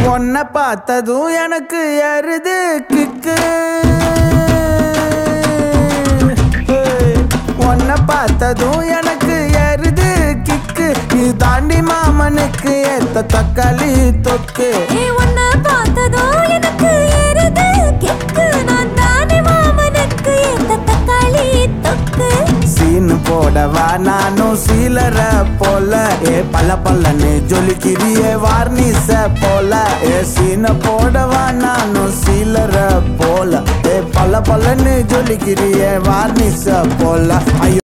உன்னை பார்த்ததும் எனக்கு எருது கிக்கு உன்னை பார்த்ததும் எனக்கு எருது கிக்கு நீ தாண்டி மாமனுக்கு ஏத்த தக்காளி தொக்கு ஏ உன்னை பார்த்ததோ எனக்கு ஏறுது கிக்கு நான் தானே மாமனுக்கு ஏத்த தக்காளி தொக்கு சீனு போடவா நானும் சீலர போல ஏ பல பல்லன்னு ஜொலிக்கிறியே வார்னிச போல ஏ சீன போடவா நானும் சீலர போல ஏ பல பல்லன்னு ஜொலிக்கிறியே வார்னிச போல ஐயோ